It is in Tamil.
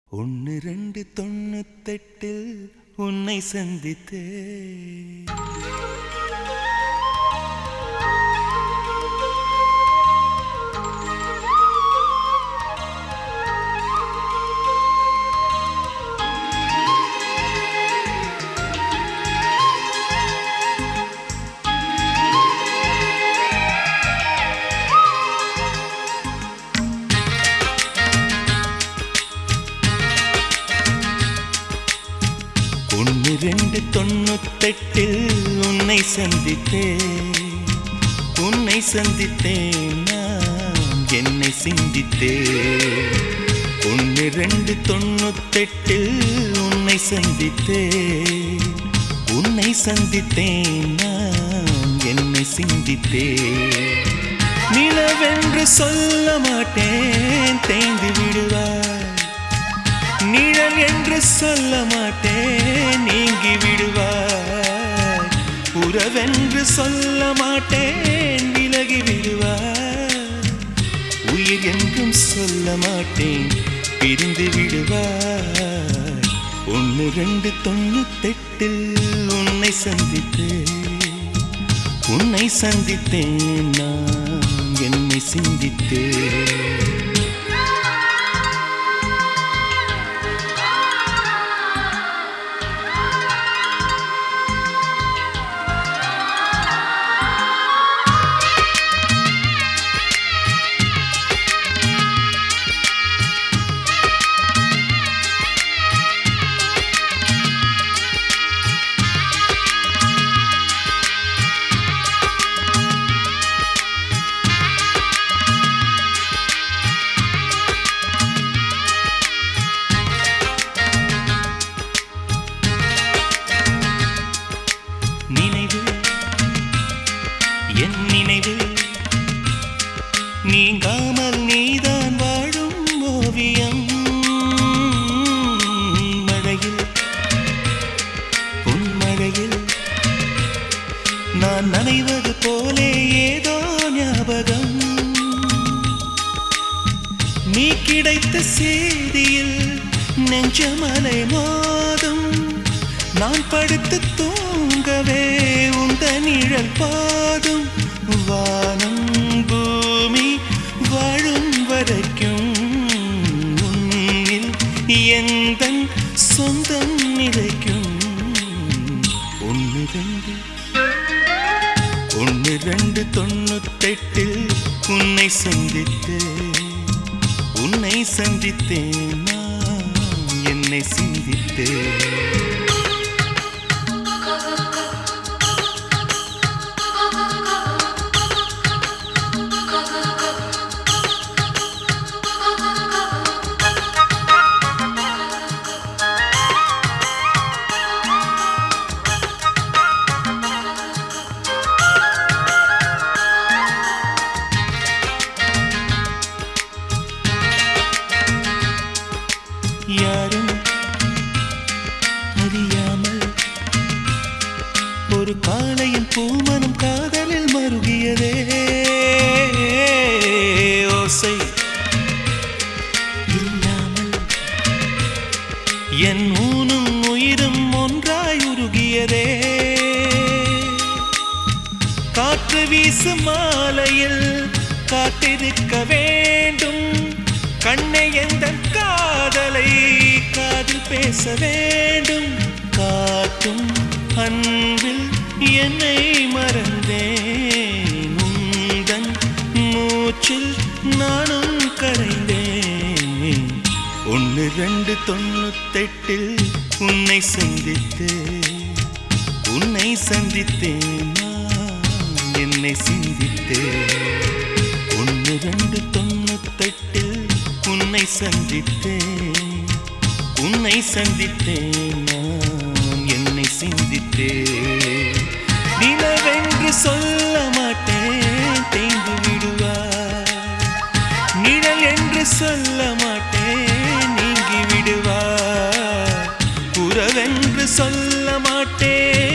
ஒன்று ரெண்டு தொண்ணூத்தெட்டில் உன்னை சந்தித்தே ஒன்று ரெண்டு தொண்ணூத்தெட்டில் உன்னை சந்தித்தேன் உன்னை சந்தித்தேன் நான் என்னை சிந்தித்தேன் ஒன்று ரெண்டு தொண்ணூத்தெட்டில் உன்னை சந்தித்தேன் உன்னை சந்தித்தேன் நான் என்னை சிந்தித்தேன் நிலவென்று சொல்ல மாட்டேன் தேய்ந்து விடுவாய் நிழல் என்று சொல்ல மாட்டேன் நீங்கி விடுவார் உறவென்று சொல்ல மாட்டேன் விலகி விடுவார் உயிர் என்றும் சொல்ல மாட்டேன் பிரிந்து விடுவார் ஒன்று ரெண்டு தொண்ணூத்தெட்டில் உன்னை சந்தித்தேன் உன்னை சந்தித்தேன் நான் என்னை சிந்தித்தேன் நினைவு என் நினைவு நீங்காமல் நீதான் வாழும் ஓவியம் மழையில் பொன்மழையில் நான் நனைவது போலே ஏதோ ஞாபகம் நீ கிடைத்த செய்தியில் நெஞ்சமலை மோதும் நான் படுத்து தூங்கவே உந்த நிழல் போதும் வானம் பூமி வாழும் வரைக்கும் உன்னில் எந்த சொந்தம் நிலைக்கும் ஒன்று ரெண்டு ஒன்று ரெண்டு தொண்ணூத்தெட்டில் உன்னை சந்தித்தேன் உன்னை சந்தித்தேன் நான் என்னை சிந்தித்தேன் யாரும் அறியாமல் ஒரு காளையின் பூமனம் காதலில் மருகியதே ஓசை இல்லாமல் என் ஊனும் உயிரும் ஒன்றாய் உருகியதே காற்று வீசும் மாலையில் காத்திருக்க வேண்டும் கண்ணை எந்த காதலை காதில் பேச வேண்டும் காற்றும் அன்பில் என்னை மறந்தேன் உந்தன் மூச்சில் நானும் கரைந்தேன் ஒன்று ரெண்டு தொண்ணூத்தெட்டில் உன்னை சந்தித்தேன் உன்னை சந்தித்தேன் நான் என்னை சிந்தித்தேன் ஒன்று ரெண்டு தொண்ணூத்தெட்டில் உன்னை சந்தித்தேன் உன்னை சந்தித்தேன் நான் என்னை சிந்தித்தேன் நிலவென்று சொல்ல மாட்டேன் தேய்ந்து விடுவார் நிழல் என்று சொல்ல மாட்டேன் நீங்கி விடுவார் உறவென்று சொல்ல மாட்டேன்